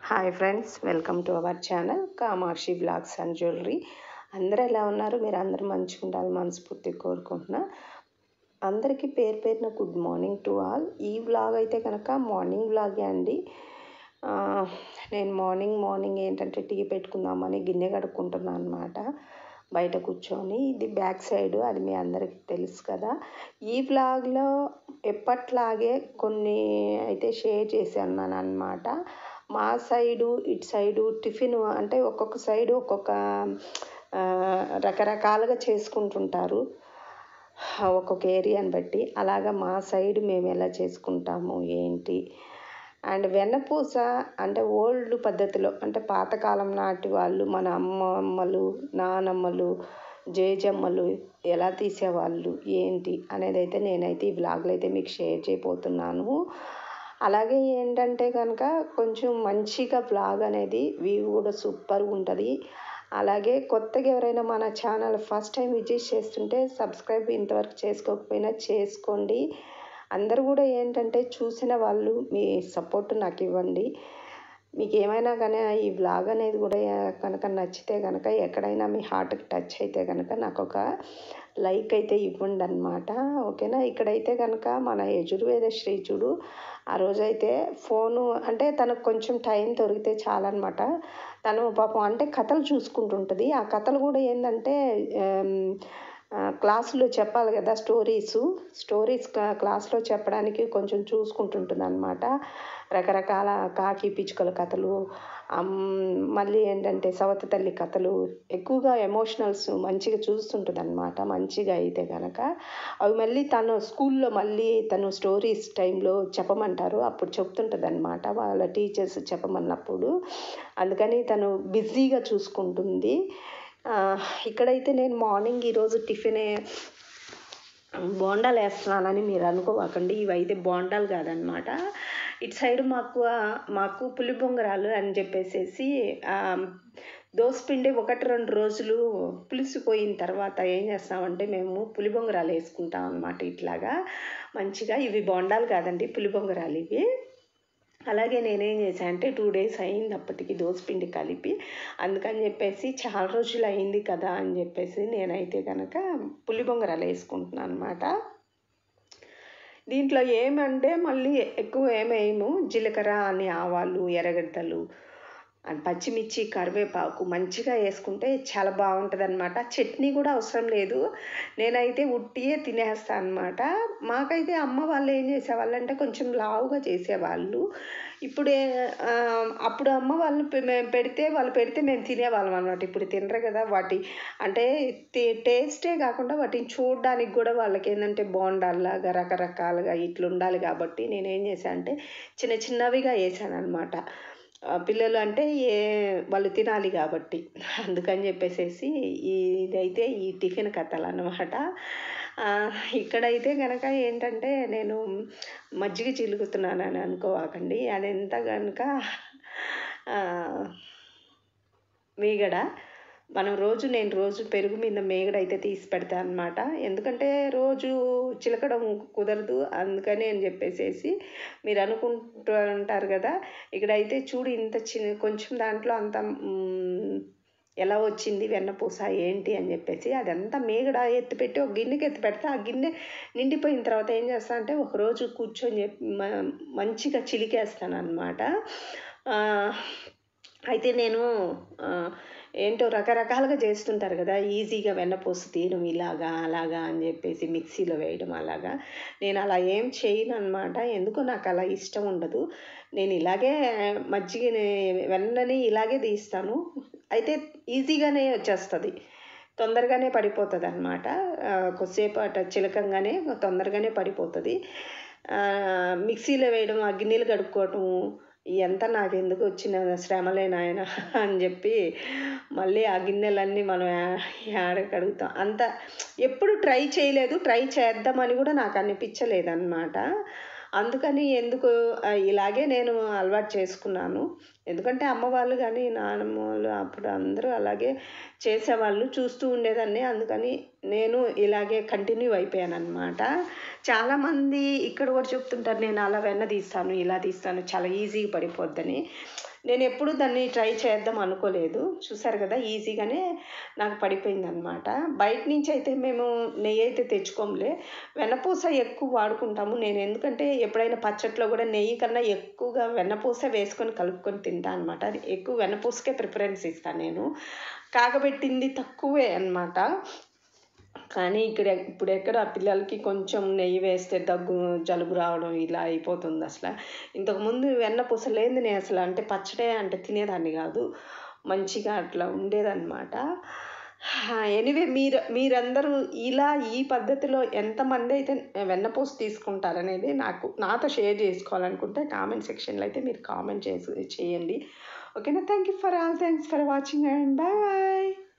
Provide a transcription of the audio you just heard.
hi friends welcome to our channel Kamakshi blogs and jewellery అందరూ ఎలా ఉన్నారు మీరు అందరూ మంచిగా ఉండాలి మనస్ఫూర్తిగా కోరుకుంటున్నా అందరికీ పేరు పేరున గుడ్ మార్నింగ్ టు ఆల్ ఈ వ్లాగ్ అయితే కనుక మార్నింగ్ వ్లాగే అండి ఆ, నేను మార్నింగ్ మార్నింగ్ ఏంటంటే టీ పెట్టుకుందామని గిన్నె కడుక్కుంటున్నాను అనమాట బయట కూర్చొని ఇది బ్యాక్ సైడ్ అది మీ అందరికీ తెలుసు కదా ఈ వ్లాగ్లో ఎప్పట్లాగే కొన్ని అయితే షేర్ చేశాను అనమాట మా సైడు ఇటు సైడు టిఫిన్ అంటే ఒక్కొక్క సైడు ఒక్కొక్క ఆ, రకరకాలుగా చేసుకుంటుంటారు ఒక్కొక్క ఏరియాని బట్టి అలాగా మా సైడ్ మేము ఎలా చేసుకుంటాము ఏంటి అండ్ వెన్నపూస అంటే ఓల్డ్ పద్ధతిలో అంటే పాతకాలం నాటి వాళ్ళు మన అమ్మమ్మలు నానమ్మలు జేజమ్మలు ఎలా తీసేవాళ్ళు ఏంటి అనేది అయితే నేనైతే ఈ వ్లాగ్లో అయితే మీకు షేర్ చేయబోతున్నాను అలాగే ఏంటంటే కనుక కొంచెం మంచిగా వ్లాగ్ అనేది వ్యూ కూడా సూపర్గా ఉంటుంది అలాగే కొత్తగా ఎవరైనా మన ఛానల్ ఫస్ట్ టైం విజిట్ చేస్తుంటే సబ్స్క్రైబ్ ఇంతవరకు చేసుకోకపోయినా చేసుకోండి అందరూ కూడా ఏంటంటే చూసిన వాళ్ళు మీ సపోర్ట్ నాకు ఇవ్వండి మీకు ఏమైనా కానీ ఈ వ్లాగ్ అనేది కూడా కనుక నచ్చితే కనుక ఎక్కడైనా మీ హార్ట్కి టచ్ అయితే కనుక నాకు ఒక లైక్ అయితే ఇవ్వండి అనమాట ఓకేనా ఇక్కడైతే కనుక మన యజుర్వేద శ్రీచుడు ఆ రోజైతే ఫోను అంటే తనకు కొంచెం టైం దొరికితే చాలన్నమాట తను పాపం అంటే కథలు చూసుకుంటుంటుంది ఆ కథలు కూడా ఏంటంటే ఆమ్, ఆ, క్లాసులో చెప్పాలి కదా స్టోరీస్ స్టోరీస్ క్లా- క్లాస్లో చెప్పడానికి కొంచెం చూసుకుంటుంటుంది అనమాట రకరకాల కాకి పిచ్చుకల కథలు అమ్, మళ్ళీ ఏంటంటే సవతి తల్లి కథలు ఎక్కువగా ఎమోషనల్స్ మంచిగా చూస్తుంటుంది అనమాట మంచిగా అయితే కనుక అవి మళ్ళీ తను స్కూల్లో మళ్ళీ తను స్టోరీస్ టైంలో చెప్పమంటారు అప్పుడు చెప్తుంటుంది అనమాట వాళ్ళ టీచర్స్ చెప్పమన్నప్పుడు అందుకని తను బిజీగా చూసుకుంటుంది ఆ, ఇక్కడైతే నేను మార్నింగ్ ఈరోజు టిఫిన్ బోండాలు వేస్తున్నానని మీరు అనుకోవాకండి ఇవైతే బోండాలు కాదనమాట ఇటు సైడ్ మాకు మాకు పులి బొంగరాలు అని చెప్పేసేసి ఆ, దోసపిండి ఒకటి రెండు రోజులు పులిసిపోయిన తర్వాత ఏం చేస్తామంటే మేము పులి బొంగరాలు వేసుకుంటాం అనమాట ఇట్లాగా మంచిగా ఇవి బోండాలు కాదండి పులి బొంగరాలు ఇవి అలాగే నేనేం చేశాను అంటే టూ డేస్ అయింది అప్పటికి దోసపిండి కలిపి అందుకని చెప్పేసి చాలా రోజులు అయింది కదా అని చెప్పేసి నేనైతే కనుక పులి బొంగరాలు వేసుకుంటున్నాను అనమాట దీంట్లో ఏమంటే మళ్ళీ ఎక్కువ ఏమేయము జీలకర్ర అని ఆవాలు ఎర్రగడ్డలు అండ్ పచ్చిమిర్చి కరివేపాకు మంచిగా వేసుకుంటే చాలా బాగుంటుంది అనమాట చట్నీ కూడా అవసరం లేదు నేనైతే ఉట్టియే తినేస్తాను అనమాట మాకైతే అమ్మ వాళ్ళు ఏం చేసేవాళ్ళు అంటే కొంచెం లావుగా చేసేవాళ్ళు ఇప్పుడే ఆ, అప్పుడు అమ్మ వాళ్ళు పె- మేము పెడితే వాళ్ళు పెడితే మేము తినేవాళ్ళం అనమాట ఇప్పుడు తినరు కదా వాటి అంటే టే- టేస్టే కాకుండా వాటిని చూడడానికి కూడా వాళ్ళకి ఏంటంటే బోండాల్లాగా రకరకాలుగా ఇట్లా ఉండాలి కాబట్టి నేనేం చేశాను అంటే చిన్న చిన్నవిగా వేసాను అనమాట ఆ, పిల్లలు అంటే ఏ వాళ్ళు తినాలి కాబట్టి అందుకని చెప్పేసేసి ఇదైతే ఈ టిఫిన్ కథలు అన్నమాట ఆ, ఇక్కడైతే కనుక ఏంటంటే నేను మజ్జిగ చిలుకుతున్నానని అనుకోవాకండి అది ఎంత కనుక ఆ, మీగడ మనం రోజు నేను రోజు పెరుగు మీద మేగడ అయితే తీసి పెడతాను అనమాట ఎందుకంటే రోజు చిలకడం కుదరదు అందుకని అని చెప్పేసేసి మీరు అనుకుంటూ ఉంటారు కదా ఇక్కడైతే చూడు ఇంత చిన్న కొంచెం దాంట్లో అంత మ్, ఎలా వచ్చింది వెన్నపూస ఏంటి అని చెప్పేసి అదంతా మేగడ ఎత్తిపెట్టి ఒక గిన్నెకి ఎత్తి పెడితే ఆ గిన్నె నిండిపోయిన తర్వాత ఏం చేస్తా అంటే ఒకరోజు కూర్చొని చెప్పి మ- మంచిగా చిలికేస్తాను అనమాట అయితే నేను ఆ, ఏంటో రకరకాలుగా చేస్తుంటారు కదా ఈజీగా వెన్నపూస తీయడం ఇలాగా అలాగా అని చెప్పేసి మిక్సీలో వేయడం అలాగా నేను అలా ఏం చేయను అనమాట ఎందుకో నాకు అలా ఇష్టం ఉండదు నేను ఇలాగే మజ్జిగని వెన్నని ఇలాగే తీస్తాను అయితే ఈజీగానే వచ్చేస్తుంది తొందరగానే పడిపోతుంది అనమాట కొద్దిసేపు అట్లా చిలకంగానే తొందరగానే పడిపోతుంది ఆ, మిక్సీలో వేయడం ఆ గిన్నెలు కడుక్కోవటం ఎంత నాకు ఎందుకు వచ్చిన శ్రమలే నాయన అని చెప్పి మళ్ళీ ఆ గిన్నెలన్నీ మనం ఆడ కడుగుతాం అంత ఎప్పుడు ట్రై చేయలేదు ట్రై చేద్దామని కూడా నాకు అనిపించలేదన్నమాట అందుకని ఎందుకు ఆ, ఇలాగే నేను అలవాటు చేసుకున్నాను ఎందుకంటే అమ్మ వాళ్ళు కానీ నాన్నమ్మ వాళ్ళు అప్పుడు అందరూ అలాగే చేసేవాళ్ళు చూస్తూ ఉండేదాన్ని అందుకని నేను ఇలాగే కంటిన్యూ అయిపోయాను అనమాట చాలామంది ఇక్కడ కూడా చెప్తుంటారు నేను అలా వెన్న తీస్తాను ఇలా తీస్తాను చాలా ఈజీగా పడిపోద్దని నేను ఎప్పుడు దాన్ని ట్రై చేద్దాం అనుకోలేదు చూసారు కదా ఈజీగానే నాకు పడిపోయింది అనమాట బయట నుంచి అయితే మేము నెయ్యి అయితే తెచ్చుకోంలే వెన్నపూస ఎక్కువ వాడుకుంటాము నేను ఎందుకంటే ఎప్పుడైనా పచ్చట్లో కూడా నెయ్యి కన్నా ఎక్కువగా వెన్నపూస వేసుకొని కలుపుకొని తింటాను అనమాట అది ఎక్కువ వెన్నపూసకే ప్రిఫరెన్స్ ఇస్తాను నేను కాగబెట్టింది తక్కువే అనమాట కానీ ఇక్కడ ఇప్పుడు ఎక్కడ పిల్లలకి కొంచెం నెయ్యి వేస్తే దగ్గు జలుబు రావడం ఇలా అయిపోతుంది అసలు ఇంతకుముందు వెన్న పూస లేని నేను అసలు అంటే పచ్చడే అంటే తినేదాన్ని కాదు మంచిగా అట్లా ఉండేదన్నమాట ఎనివే మీరు మీరందరూ ఇలా ఈ పద్ధతిలో ఎంతమంది అయితే వెన్నపూస తీసుకుంటారనేది నాకు నాతో షేర్ చేసుకోవాలనుకుంటే కామెంట్ సెక్షన్లో అయితే మీరు కామెంట్ చేసి చేయండి ఓకేనా thank you for all thanks for watching and bye bye